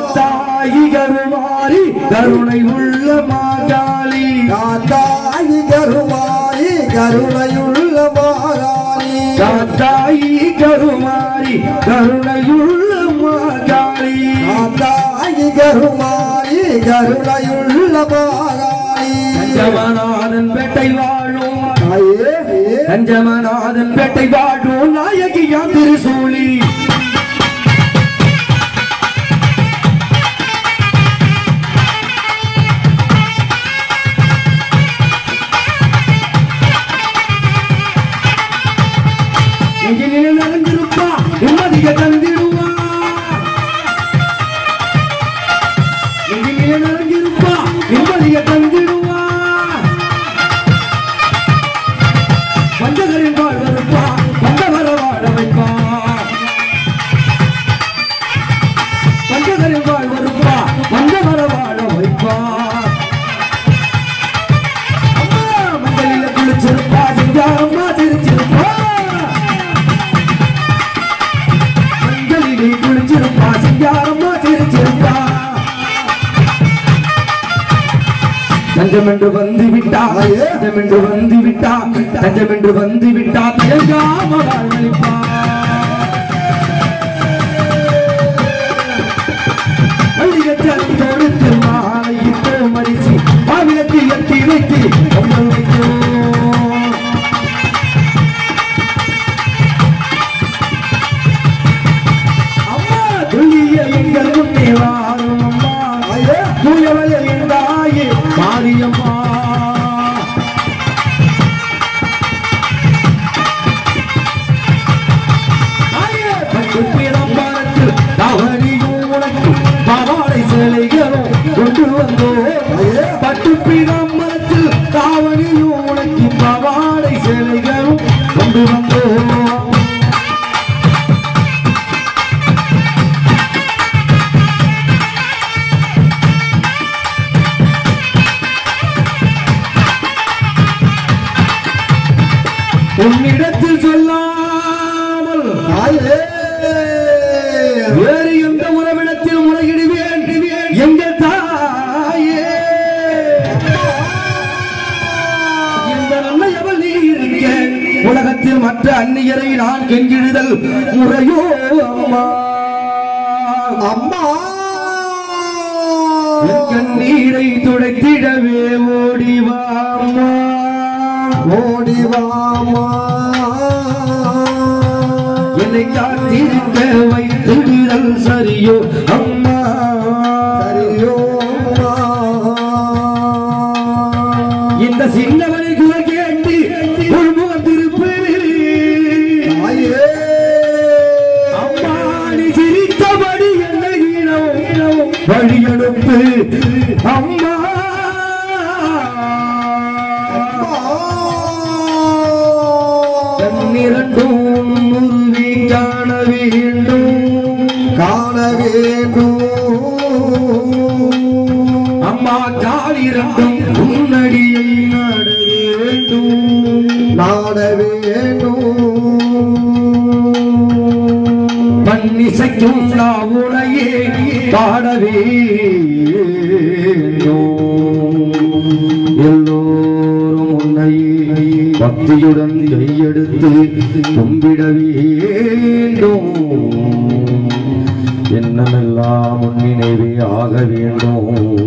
காத்தாயி கருமாரி கருணை உள்ள மாகாளி காத்தாயி கருமாயி கருணையுள்ள மாகாளி காத்தாயி கருமாரி கருணையுள்ள மாகாளி காத்தாயி கருமாயி கருணையுள்ள மாகாளி கஞ்சமநாதன் பேட்டை வாழும் தாயே கஞ்சமநாதன் பேட்டை வாழும் நாயகியாம் திருசூலி நெஞ்சினில் நடந்திருப்பா நிம்மதிய தந்திடுவா நெஞ்சினில் நடந்திருப்பா நிம்மதிய தந்திடுவா வந்தகரின் வாழ்வருப்பா வந்தவர வாழ வைப்பா வந்தகரின் வாழ்வருப்பா வந்தவர வாழ வைப்பா அம்மா மஞ்சளில குளிச்சிருப்பா செஞ்சாரம்மா சிரிச்சிருப்பா மஞ்சளிலே குளிச்சிருப்பா செஞ்சாரம்மா சிரிச்சிருப்பா தஞ்சம் என்று வந்து விட்டா தஞ்சம் என்று வந்து விட்டா தஞ்சம் என்று வந்து விட்டா தயங்காம வாழ்வழிப்பா மல்லிகச்சாரி தொடுத்து மாலையிட்டு மடிச்சு மாவிளக்கு எட்டி வைத்து பொங்கல் வைக்கும் அம்மா துள்ளிய எங்கள் முன்னே வாரும் அம்மா தாயே தூயவளே என் தாயே மாரியம்மா தாயே, பட்டு பிரம்பாரத்தில் தவறியும் உனக்கு பாவாடை சேலைகளும் கொண்டு வந்தோம் பட்டு பிரம்பரத்தில் தாவணியும் உனக்கு பாவாடை சேலைகளும் கொண்டு வந்தோம் உன்னிடத்தில் சொல்லாமல் தாயே வேறு எந்த உறவிடத்தில் முறையிடுவேன் எங்கள் தாயே இந்த நல்ல எவள் நீ இருக்க உலகத்தில் மற்ற அந்நியரை நான் கெஞ்சிடுதல் முறையோ அம்மா அம்மா என் கண்ணீரை துடைத்திடவே ஓடிவா அம்மா ஓடி வாமா என்னை காத்திருக்க வைத்திடுதல் சரியோ அம்மா சரியோ அம்மா. இந்த சின்னவனை குரல் கேட்டு உள்முகம் திருப்பேன் தாயே அம்மா நீ சிரித்தபடி என்னை ஈனவும் வழியெடுப்பு அம்மா கண்ணிரண்டும் உருவி காண வேண்டும் காண வேண்டும் அம்மா காலிரண்டும் உன்னடியை நாட வேண்டும் நாட வேண்டும் பன்னிசைக்கும் நாவுனையே பாடவே எல்லோரும் உன்னை பக்தியுடன் கையெடுத்து கும்பிட வேண்டும் எண்ணமெல்லாம் உன் நினைவே ஆக வேண்டும்